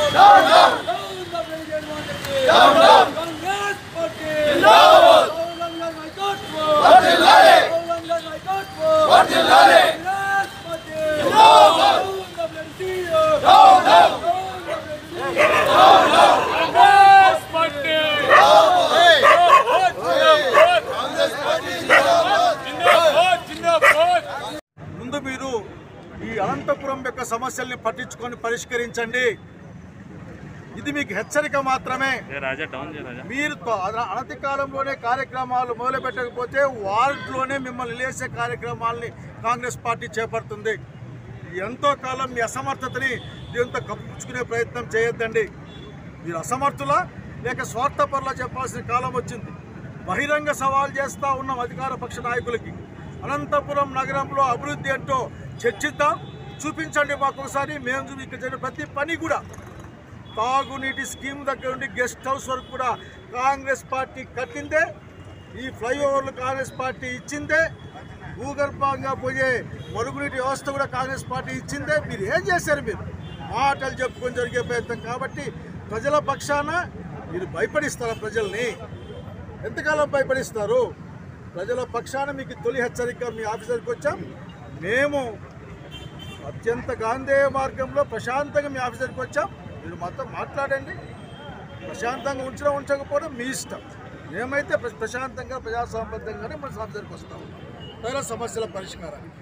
Congress party Telangana నాయకత్వం తెలంగాణ నాయకత్వం Congress party Congress party ముందు మీరు ఈ అనంతపురం యొక్క సమస్యల్ని పట్టించుకొని పరిష్కరించండి ఇది మీకు హెచ్చరిక మాత్రమే రాజా డౌన్ చేయ రాజా మీరు త- అన- అనతి కాలంలోనే కార్యక్రమాలు మొదలు పెట్టకపోతే వార్డులోనే మిమ్మల్ని లేసే కార్యక్రమాల్ని కాంగ్రెస్ పార్టీ చేపడుతుంది ఎంతో కాలం మీ అసమర్థతని దీంతో కప్పుకునే ప్రయత్నం చేయొద్దండి మీరు అసమర్థులా లేక స్వార్థపరులా చెప్పాల్సిన కాలం వచ్చింది బహిరంగ సవాల్ చేస్తా ఉన్నాం అధికార పక్ష నాయకులకి అనంతపురం నగరంలో అభివృద్ధి అంటూ చర్చిద్దాం చూపించండి మాకు ఒకసారి మేము చూపి ఇక్కడ జరిగిన ప్రతి పని కూడా తాగునీటి స్కీమ్ దగ్గర నుండి గెస్ట్ హౌస్ వరకు కూడా కాంగ్రెస్ పార్టీ కట్టిందే ఈ ఫ్లైఓవర్లు కాంగ్రెస్ పార్టీ ఇచ్చిందే భూగర్భంగా పోయే మరుగునీటి వ్యవస్థ కూడా కాంగ్రెస్ పార్టీ ఇచ్చిందే మీరు ఏం చేశారు మీరు మాటలు చెప్పుకొని జరిగే ప్రయత్నం కాబట్టి ప్రజల పక్షాన మీరు భయపడిస్తారా ప్రజల్ని ఎంతకాలం భయపడిస్తారు ప్రజల పక్షాన మీకు తొలి హెచ్చరిక మీ ఆఫీసర్కి వచ్చాం మేము అత్యంత గాంధేయ మార్గంలో ప్రశాంతంగా మీ ఆఫీసర్కి వచ్చాం మీరు మాతో మాట్లాడండి ప్రశాంతంగా ఉంచడం ఉంచకపోవడం మీ ఇష్టం మేమైతే ప్ర- ప్రశాంతంగా ప్రజాసంబద్ధంగానే మన ఆఫీసర్కి వస్తాం ప్రజల సమస్యల పరిష్కారానికి